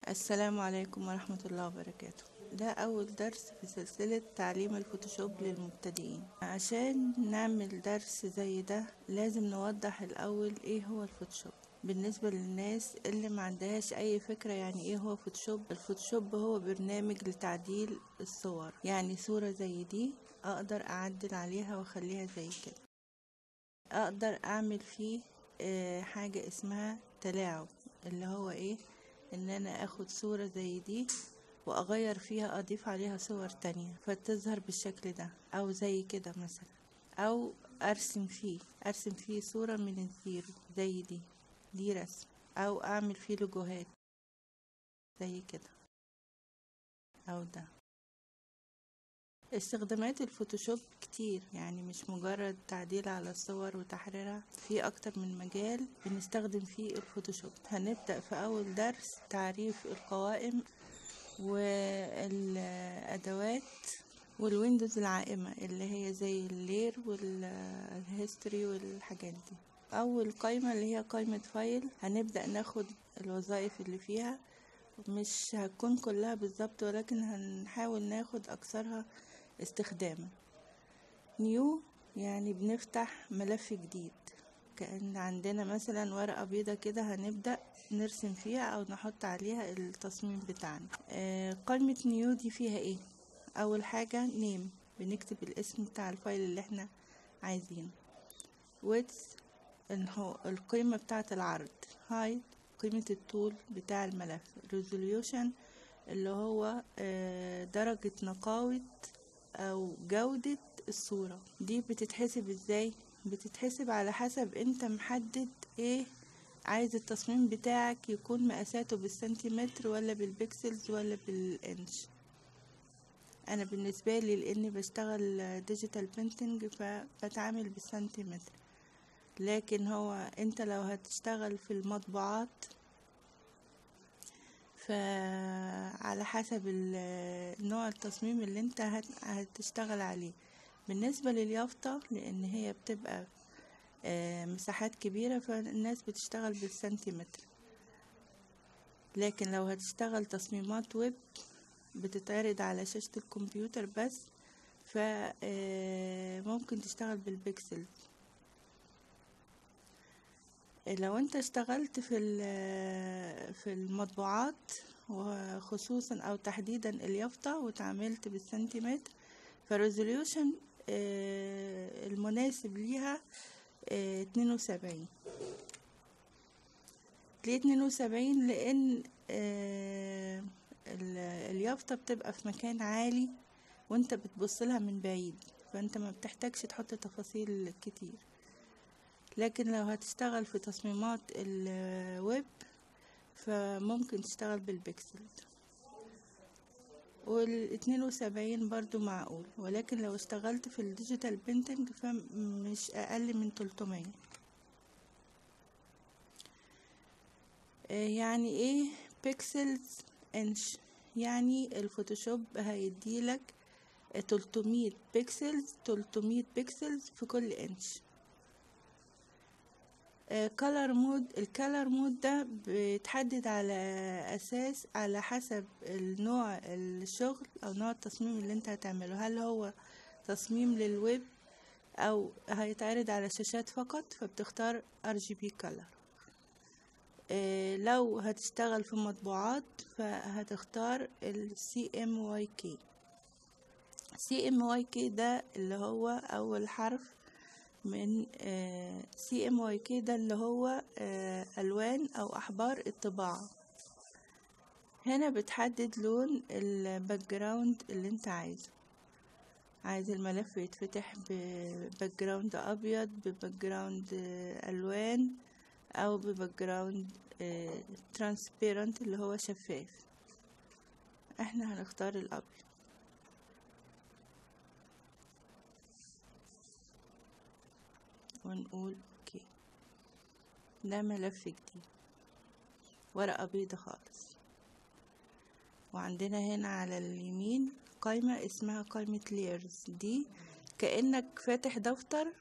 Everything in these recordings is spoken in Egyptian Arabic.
السلام عليكم ورحمة الله وبركاته ده أول درس في سلسلة تعليم الفوتوشوب للمبتدئين عشان نعمل درس زي ده لازم نوضح الأول إيه هو الفوتوشوب بالنسبة للناس اللي ما عندهاش أي فكرة يعني إيه هو فوتوشوب الفوتوشوب هو برنامج لتعديل الصور يعني صورة زي دي أقدر أعدل عليها وأخليها زي كده أقدر أعمل فيه آه، حاجة اسمها تلاعب اللي هو إيه ان انا اخد صورة زي دي واغير فيها اضيف عليها صور تانية فتظهر بالشكل ده او زي كده مثلا او ارسم فيه ارسم فيه صورة من الزيرو زي دي دي رسم او اعمل فيه لوجوهات زي كده او ده استخدامات الفوتوشوب كتير يعني مش مجرد تعديل على الصور وتحريرها في اكتر من مجال بنستخدم فيه الفوتوشوب هنبدأ في اول درس تعريف القوائم والادوات والويندوز العائمة اللي هي زي اللير والهيستوري والحاجات دي اول قائمة اللي هي قائمة فايل هنبدأ ناخد الوظائف اللي فيها مش هتكون كلها بالظبط ولكن هنحاول ناخد اكثرها استخداما نيو يعني بنفتح ملف جديد كأن عندنا مثلا ورقة بيضة كده هنبدأ نرسم فيها أو نحط عليها التصميم بتاعنا آه قائمة نيو دي فيها ايه أول حاجة نيم بنكتب الاسم بتاع الفايل اللي احنا عايزينه ويتس هو القيمة بتاعة العرض هايت قيمة الطول بتاع الملف resolution اللي هو آه درجة نقاوة او جودة الصورة دي بتتحسب ازاي بتتحسب على حسب انت محدد ايه عايز التصميم بتاعك يكون مقاساته بالسنتيمتر ولا بالبكسلز ولا بالانش انا بالنسبة لي لاني بشتغل ديجيتال بينتنج فبتعامل بالسنتيمتر لكن هو انت لو هتشتغل في المطبوعات فعلى حسب نوع التصميم اللي انت هتشتغل عليه بالنسبة لليافطة لان هي بتبقى مساحات كبيرة فالناس بتشتغل بالسنتيمتر لكن لو هتشتغل تصميمات ويب بتتعرض على شاشة الكمبيوتر بس فممكن تشتغل بالبكسل لو انت اشتغلت في في المطبوعات وخصوصا او تحديدا اليافطة وتعاملت بالسنتيمتر فالريزوليوشن المناسب ليها اتنين وسبعين ليه اتنين وسبعين لان اليافطة بتبقى في مكان عالي وانت بتبص لها من بعيد فانت ما بتحتاجش تحط تفاصيل كتير لكن لو هتشتغل في تصميمات الويب فممكن تشتغل بالبكسل والاتنين وسبعين برضو معقول ولكن لو اشتغلت في الديجيتال بينتنج فمش اقل من تلتمية يعني ايه بيكسلز انش يعني الفوتوشوب هيديلك تلتمية بيكسلز تلتمية بيكسلز في كل انش كولر مود الكولر مود ده بيتحدد على اساس على حسب النوع الشغل او نوع التصميم اللي انت هتعمله هل هو تصميم للويب او هيتعرض على شاشات فقط فبتختار ار جي بي كولر لو هتشتغل في مطبوعات فهتختار السي ام واي كي سي ام واي كي ده اللي هو اول حرف من سي ام واي كي ده اللي هو الوان او احبار الطباعة هنا بتحدد لون الباك جراوند اللي انت عايزه عايز الملف يتفتح بباك جراوند ابيض بباك جراوند الوان او بباك جراوند ترانسبيرنت اللي هو شفاف احنا هنختار الابيض ونقول اوكي ده ملف جديد ورقة بيضة خالص وعندنا هنا على اليمين قائمة اسمها قائمة layers دي كأنك فاتح دفتر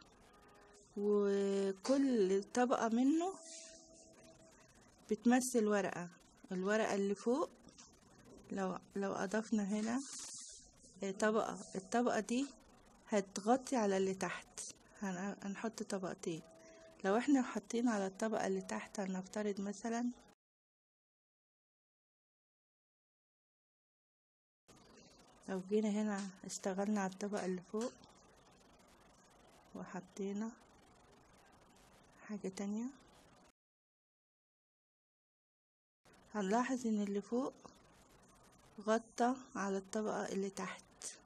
وكل طبقة منه بتمثل ورقة الورقة اللي فوق لو لو اضفنا هنا آه، طبقة الطبقة دي هتغطي على اللي تحت هن- هنحط طبقتين لو احنا حاطين على الطبقة اللي تحت هنفترض مثلا لو جينا هنا اشتغلنا على الطبقة اللي فوق وحطينا حاجة تانية هنلاحظ ان اللي فوق غطى على الطبقة اللي تحت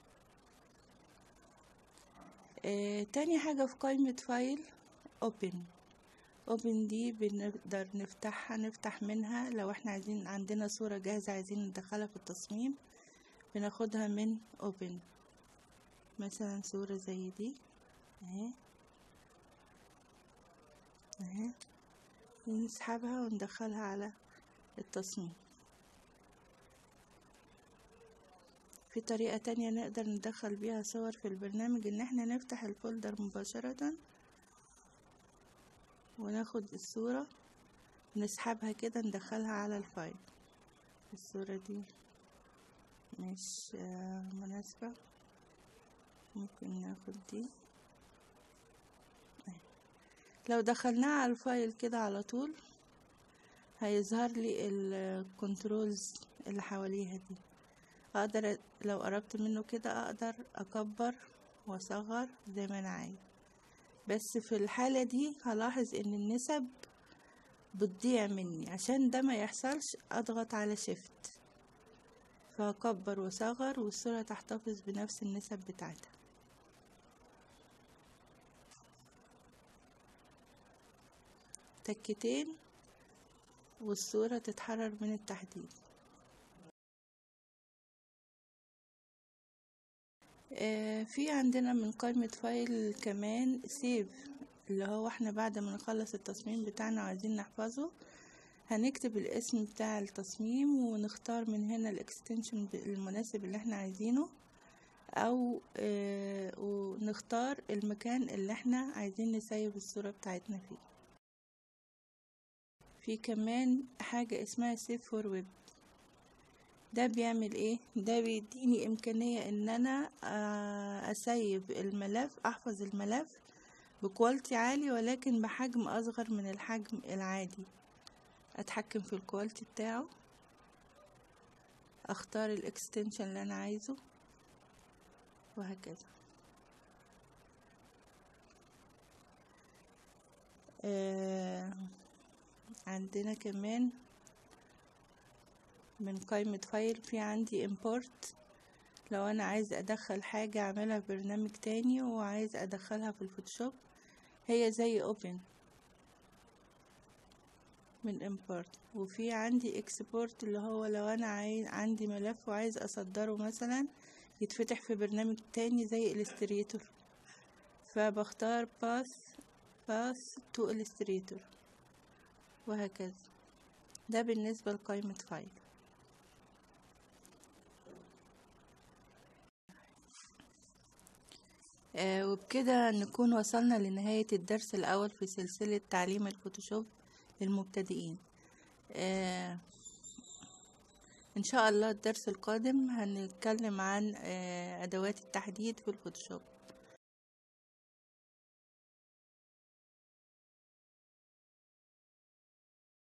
اه تاني حاجة في قائمة فايل open open دي بنقدر نفتحها نفتح منها لو احنا عايزين عندنا صورة جاهزة عايزين ندخلها في التصميم بناخدها من open مثلا صورة زي دي اهي اهي نسحبها وندخلها على التصميم في طريقة تانية نقدر ندخل بيها صور في البرنامج ان احنا نفتح الفولدر مباشرة وناخد الصورة نسحبها كده ندخلها على الفايل الصورة دي مش آه، مناسبة ممكن ناخد دي لو دخلناها على الفايل كده على طول هيظهر لي الكنترولز اللي حواليها دي اقدر لو قربت منه كده اقدر اكبر واصغر زي ما انا عايز بس في الحالة دي هلاحظ ان النسب بتضيع مني عشان ده ما يحصلش اضغط على شيفت فهكبر واصغر والصورة تحتفظ بنفس النسب بتاعتها تكتين والصورة تتحرر من التحديد آه، في عندنا من قائمة فايل كمان سيف اللي هو احنا بعد ما نخلص التصميم بتاعنا وعايزين نحفظه هنكتب الاسم بتاع التصميم ونختار من هنا الاكستنشن المناسب اللي احنا عايزينه او آه، ونختار المكان اللي احنا عايزين نسيب الصورة بتاعتنا فيه في كمان حاجة اسمها سيف فور ويب ده بيعمل ايه ده بيديني امكانية ان انا آه، اسيب الملف احفظ الملف بكواليتي عالي ولكن بحجم اصغر من الحجم العادي اتحكم في الكواليتي بتاعه اختار الاكستنشن اللي انا عايزه وهكذا آه عندنا كمان من قائمة فايل في عندي import لو انا عايز ادخل حاجة اعملها في برنامج تاني وعايز ادخلها في الفوتوشوب هي زي open من import وفي عندي export اللي هو لو انا عايز عندي ملف وعايز اصدره مثلا يتفتح في برنامج تاني زي illustrator فبختار path path to illustrator وهكذا ده بالنسبة لقائمة فايل آه وبكده نكون وصلنا لنهاية الدرس الأول في سلسلة تعليم الفوتوشوب للمبتدئين آه إن شاء الله الدرس القادم هنتكلم عن آه أدوات التحديد في الفوتوشوب